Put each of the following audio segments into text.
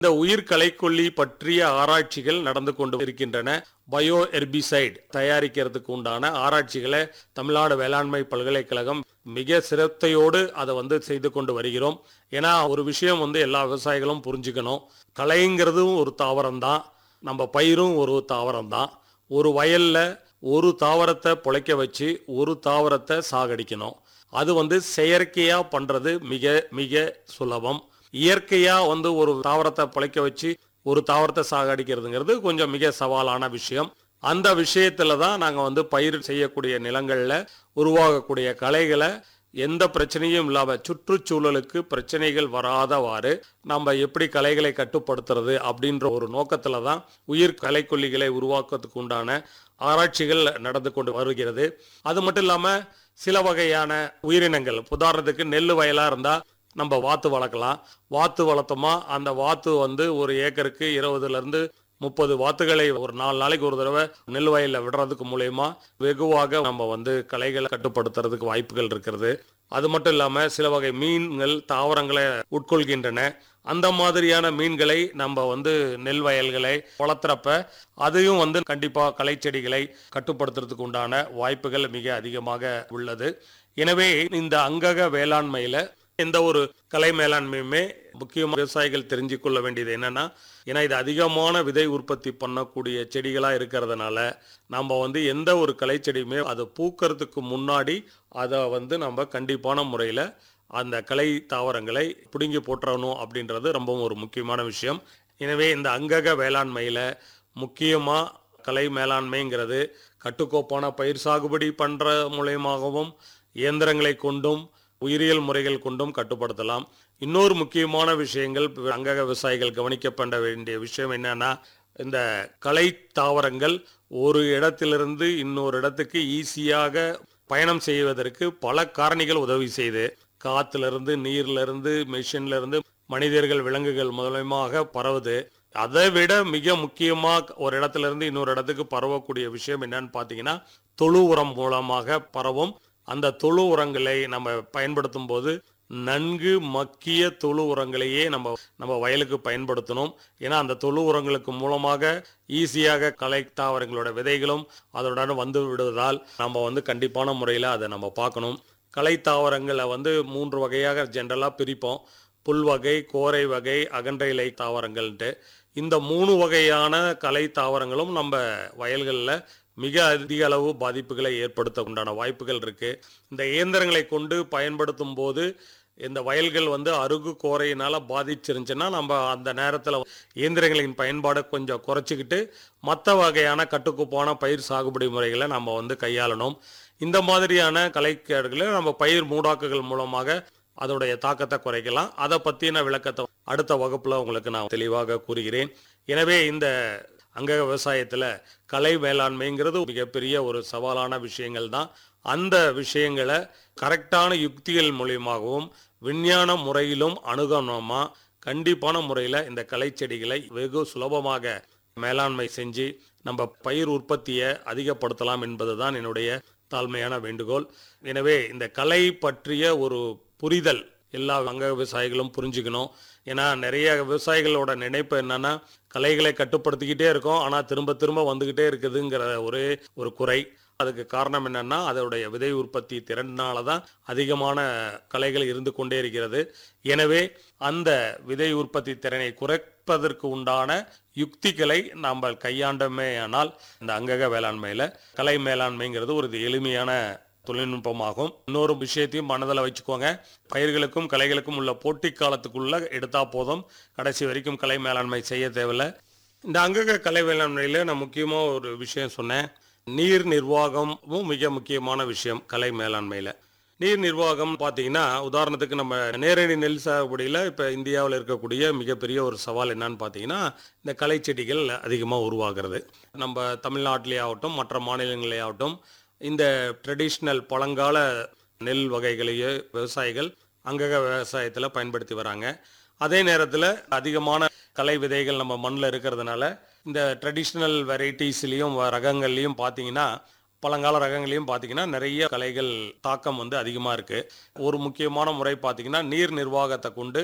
இந்த உயிர் களைக்கொல்லி பற்றிய ஆராய்ச்சிகள் நடந்து கொண்டு இருக்கின்றன பயோ எர்பிசைட் தயாரிக்கிறதுக்கு உண்டான ஆராய்ச்சிகளை தமிழ்நாடு வேளாண்மை பல்கலைக்கழகம் மிக சிரத்தையோடு அதை வந்து செய்து கொண்டு வருகிறோம் ஏன்னா ஒரு விஷயம் வந்து எல்லா விவசாயிகளும் புரிஞ்சுக்கணும் களைங்கிறதும் ஒரு தாவரம் தான் நம்ம பயிரும் ஒரு தாவரம் தான் ஒரு வயல்ல ஒரு தாவரத்தை பொழைக்க வச்சு ஒரு தாவரத்தை சாகடிக்கணும் அது வந்து செயற்கையா பண்றது மிக மிக சுலபம் இயற்கையா வந்து ஒரு தாவரத்தை பொழைக்க வச்சு ஒரு தாவரத்தை சாகடிக்கிறதுங்கிறது கொஞ்சம் மிக சவாலான விஷயம் அந்த விஷயத்துல தான் நாங்க வந்து பயிர் செய்யக்கூடிய நிலங்கள்ல உருவாகக்கூடிய களைகளை எந்த பிரச்சனையும் இல்லாம சுற்றுச்சூழலுக்கு பிரச்சனைகள் வராதவாறு நம்ம எப்படி களைகளை கட்டுப்படுத்துறது அப்படின்ற ஒரு நோக்கத்துல தான் உயிர் களைக்கொல்லிகளை உருவாக்குறதுக்கு உண்டான ஆராய்ச்சிகள் நடந்து கொண்டு வருகிறது அது மட்டும் இல்லாம சில வகையான உயிரினங்கள் உதாரணத்துக்கு நெல் வயலா இருந்தா நம்ம வாத்து வளர்க்கலாம் வாத்து வளர்த்தோமா அந்த வாத்து வந்து ஒரு ஏக்கருக்கு இருபதுல இருந்து முப்பது வாத்துகளை ஒரு நாலு நாளைக்கு ஒரு தடவை நெல் வயல்ல விடுறதுக்கு மூலயமா வெகுவாக நம்ம வந்து களைகளை கட்டுப்படுத்துறதுக்கு வாய்ப்புகள் இருக்கிறது அது மட்டும் இல்லாம சில வகை மீன்கள் தாவரங்களை உட்கொள்கின்றன அந்த மாதிரியான மீன்களை நம்ம வந்து நெல் வயல்களை வளர்த்துறப்ப அதையும் வந்து கண்டிப்பா களைச்செடிகளை கட்டுப்படுத்துறதுக்கு உண்டான வாய்ப்புகள் மிக அதிகமாக உள்ளது எனவே இந்த அங்கக வேளாண்மையில எந்த ஒரு கலை மேலாண்மையுமே முக்கியமாக விவசாயிகள் தெரிஞ்சு கொள்ள வேண்டியது என்னன்னா ஏன்னா இது அதிகமான விதை உற்பத்தி பண்ணக்கூடிய செடிகளா இருக்கிறதுனால நம்ம வந்து எந்த ஒரு கலை செடியுமே அதை பூக்கறதுக்கு முன்னாடி அதை வந்து நம்ம கண்டிப்பான முறையில் அந்த கலை தாவரங்களை பிடுங்கி போட்டுறணும் அப்படின்றது ரொம்பவும் ஒரு முக்கியமான விஷயம் எனவே இந்த அங்கக வேளாண்மையில் முக்கியமாக கலை மேலாண்மைங்கிறது கட்டுக்கோப்பான பயிர் சாகுபடி பண்ணுற மூலயமாகவும் இயந்திரங்களை கொண்டும் உயிரியல் முறைகள் கொண்டும் கட்டுப்படுத்தலாம் இன்னொரு முக்கியமான விஷயங்கள் அங்கக விவசாயிகள் கவனிக்கப்பட வேண்டிய விஷயம் என்னன்னா இந்த களை தாவரங்கள் ஒரு இடத்திலிருந்து இன்னொரு இடத்துக்கு ஈஸியாக பயணம் செய்வதற்கு பல காரணிகள் உதவி செய்து காத்துல இருந்து நீர்ல இருந்து மெஷின்ல இருந்து மனிதர்கள் விலங்குகள் மூலயமாக பரவுது அதை விட மிக முக்கியமா ஒரு இடத்துல இருந்து இன்னொரு இடத்துக்கு பரவக்கூடிய விஷயம் என்னன்னு பாத்தீங்கன்னா தொழு உரம் மூலமாக பரவும் அந்த தொழு உரங்களை நம்ம பயன்படுத்தும் போது நன்கு மக்கிய தொழு உரங்களையே நம்ம நம்ம வயலுக்கு பயன்படுத்தணும் ஏன்னா அந்த தொழு உரங்களுக்கு மூலமாக ஈஸியாக களை தாவரங்களோட விதைகளும் அதனுடன் வந்து விடுவதால் நம்ம வந்து கண்டிப்பான முறையில் அதை நம்ம பார்க்கணும் களை தாவரங்களை வந்து மூன்று வகையாக ஜென்ரலாக பிரிப்போம் புல் வகை கோரை வகை அகன்ற இலை தாவரங்கள்ன்ட்டு இந்த மூணு வகையான கலை தாவரங்களும் நம்ம வயல்களில் மிக அதிக அளவு பாதிப்புகளை ஏற்படுத்த உண்டான வாய்ப்புகள் இருக்கு இந்த இயந்திரங்களை கொண்டு பயன்படுத்தும் போது இந்த வயல்கள் வந்து அருகு கோரையினால பாதிச்சிருந்துச்சுன்னா நம்ம அந்த நேரத்தில் இயந்திரங்களின் பயன்பாடை கொஞ்சம் குறைச்சிக்கிட்டு மற்ற வகையான கட்டுக்கோப்பான பயிர் சாகுபடி முறைகளை நம்ம வந்து கையாளணும் இந்த மாதிரியான கலைக்கேடுகளை நம்ம பயிர் மூடாக்குகள் மூலமாக அதோடைய தாக்கத்தை குறைக்கலாம் அதை பற்றின விளக்கத்தை அடுத்த வகுப்பில் உங்களுக்கு நான் தெளிவாக கூறுகிறேன் எனவே இந்த அங்க விவசாயத்தில் கலை மேலாண்மைங்கிறது மிகப்பெரிய ஒரு சவாலான விஷயங்கள் தான் அந்த விஷயங்களை கரெக்டான யுக்திகள் மூலியமாகவும் விஞ்ஞான முறையிலும் அணுகணுமா கண்டிப்பான முறையில் இந்த கலை செடிகளை வெகு சுலபமாக மேலாண்மை செஞ்சு நம்ம பயிர் உற்பத்தியை அதிகப்படுத்தலாம் என்பதுதான் என்னுடைய தாழ்மையான வேண்டுகோள் எனவே இந்த கலை பற்றிய ஒரு புரிதல் எல்லா அங்க விவசாயிகளும் புரிஞ்சுக்கணும் ஏன்னா நிறைய விவசாயிகளோட நினைப்பு என்னன்னா கலைகளை கட்டுப்படுத்திக்கிட்டே இருக்கோம் ஆனால் திரும்ப திரும்ப வந்துக்கிட்டே இருக்குதுங்கிற ஒரே ஒரு குறை அதுக்கு காரணம் என்னன்னா அதோடைய விதை உற்பத்தி திறனால தான் அதிகமான கலைகள் இருந்து கொண்டே இருக்கிறது எனவே அந்த விதை உற்பத்தி திறனை குறைப்பதற்கு உண்டான யுக்திகளை நாம் கையாண்டமே ஆனால் இந்த அங்கக வேளாண்மையில் கலை மேலாண்மைங்கிறது ஒரு எளிமையான தொழில்நுட்பமாகும் இன்னொரு விஷயத்தையும் மனதில் வச்சுக்கோங்க பயிர்களுக்கும் கலைகளுக்கும் உள்ள போட்டி காலத்துக்குள்ள எடுத்தா போதும் கடைசி வரைக்கும் கலை மேலாண்மை செய்ய தேவையில்லை இந்த அங்கக கலை மேலாண்மையில் நான் முக்கியமாக ஒரு விஷயம் சொன்னேன் நீர் நிர்வாகமும் மிக முக்கியமான விஷயம் கலை மேலாண்மையில் நீர் நிர்வாகம் பார்த்தீங்கன்னா உதாரணத்துக்கு நம்ம நேரடி நெல் சாகுபடியில் இப்போ இந்தியாவில் இருக்கக்கூடிய மிகப்பெரிய ஒரு சவால் என்னன்னு பார்த்தீங்கன்னா இந்த களை செடிகள் அதிகமாக உருவாகிறது நம்ம தமிழ்நாட்டிலே ஆகட்டும் மற்ற மாநிலங்களே ஆகட்டும் இந்த ட்ரெடிஷ்னல் பழங்கால நெல் வகைகளையே விவசாயிகள் அங்கக விவசாயத்தில் பயன்படுத்தி வராங்க அதே நேரத்தில் அதிகமான கலை விதைகள் நம்ம மண்ணில் இருக்கிறதுனால இந்த ட்ரெடிஷ்னல் வெரைட்டிஸ்லேயும் ரகங்கள்லையும் பார்த்தீங்கன்னா பழங்கால ரகங்களையும் பார்த்தீங்கன்னா நிறைய கலைகள் தாக்கம் வந்து அதிகமாக இருக்குது ஒரு முக்கியமான முறை பார்த்தீங்கன்னா நீர் நிர்வாகத்தை கொண்டு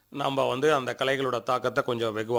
நம்ம வந்து அந்த களைகளோட தாக்கத்தை கொஞ்சம் வெகுவா